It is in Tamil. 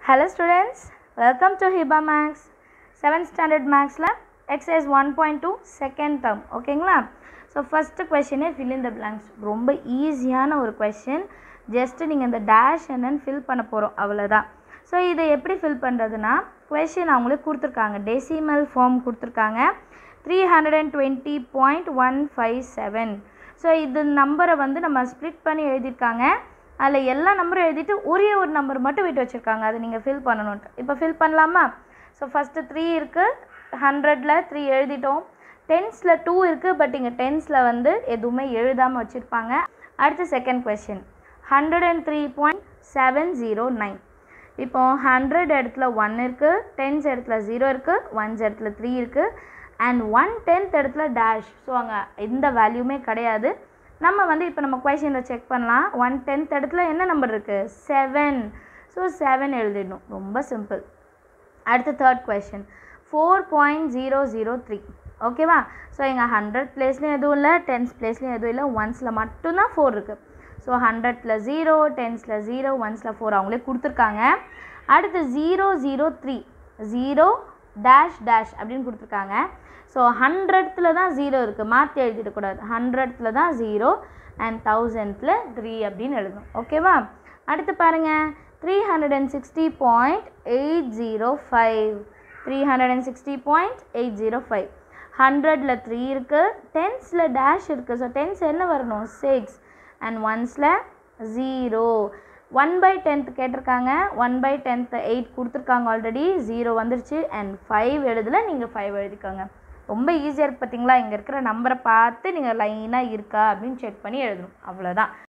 Hello students, welcome to Hiba Max. 7th standard Maxல exercise 1.2 second term ஓகேங்களா ஸோ ஃபஸ்ட்டு கொஷினே fill in the blanks ரொம்ப ஈஸியான ஒரு கொஷின் ஜஸ்ட்டு நீங்கள் இந்த டேஷ் என்னன்னு ஃபில் பண்ண போகிறோம் அவ்வளோதான் ஸோ இதை எப்படி ஃபில் பண்ணுறதுனா கொஷின் அவங்களே கொடுத்துருக்காங்க டெசிமல் ஃபார்ம் கொடுத்துருக்காங்க three hundred and twenty point one five seven so இது நம்பரை வந்து நம்ம ஸ்ப்ளிட் பண்ணி எழுதியிருக்காங்க அதில் எல்லா நம்பரும் எழுதிட்டு ஒரே ஒரு நம்பர் மட்டும் விட்டு வச்சுருக்காங்க அதை நீங்கள் ஃபில் பண்ணணுன்ட்டு இப்போ ஃபில் பண்ணலாமா ஸோ ஃபஸ்ட்டு த்ரீ இருக்குது ஹண்ட்ரடில் த்ரீ எழுதிட்டோம் டென்ஸில் டூ இருக்குது பட் இங்கே டென்ஸில் வந்து எதுவுமே எழுதாமல் வச்சுருப்பாங்க அடுத்து second question hundred and three point seven zero nine இப்போ ஹண்ட்ரட் இடத்துல ஒன் இருக்குது டென்ஸ் இடத்துல ஜீரோ இருக்குது ஒன்ஸ் இடத்துல த்ரீ இருக்குது அண்ட் ஒன் டென்த் இடத்துல டேஷ் ஸோ அங்கே எந்த வேல்யூமே கிடையாது நம்ம வந்து இப்போ நம்ம கொஷினில் செக் பண்ணலாம் ஒன் டென்த் இடத்துல என்ன நம்பர் இருக்குது செவன் ஸோ செவன் எழுதிடணும் ரொம்ப சிம்பிள் அடுத்து third question four point zero zero three ஓகேவா ஸோ எங்கள் ஹண்ட்ரட் பிளேஸ்லையும் எதுவும் இல்லை டென்ஸ் பிளேஸ்லையும் எதுவும் இல்லை ஒன்ஸில் மட்டும்தான் ஃபோர் இருக்குது ஸோ ஹண்ட்ரட்டில் ஜீரோ டென்ஸில் ஜீரோ ஒன்ஸில் ஃபோர் அவங்களே கொடுத்துருக்காங்க அடுத்து zero zero three zero dash dash அப்படின்னு கொடுத்துருக்காங்க ஸோ ஹண்ட்ரட்த்தில் தான் ஜீரோ இருக்குது மாற்றி எழுதிடக்கூடாது ஹண்ட்ரட்த்தில் தான் ஜீரோ அண்ட் தௌசண்ட்ஸில் த்ரீ அப்படின்னு எழுதணும் ஓகேவா அடுத்து பாருங்கள் three hundred and sixty point eight zero five three hundred and sixty point eight zero five ஹண்ட்ரடில் த்ரீ இருக்குது டென்ஸில் டேஷ் இருக்குது ஸோ டென்ஸ் என்ன வரணும் சிக்ஸ் அண்ட் ஒன்ஸில் ஜீரோ ஒன் பை டென்த் கேட்டிருக்காங்க ஒன் பை டென்த்து எயிட் கொடுத்துருக்காங்க ஆல்ரெடி ஜீரோ வந்துருச்சு அண்ட் ஃபைவ் எழுதல நீங்கள் ஃபைவ் எழுதிக்கோங்க ரொம்ப ஈஸியாக இருக்குது பார்த்தீங்களா இங்கே இருக்கிற நம்பரை பார்த்து நீங்கள் லைனாக இருக்கா அப்படின்னு செக் பண்ணி எழுதணும் அவ்வளோதான்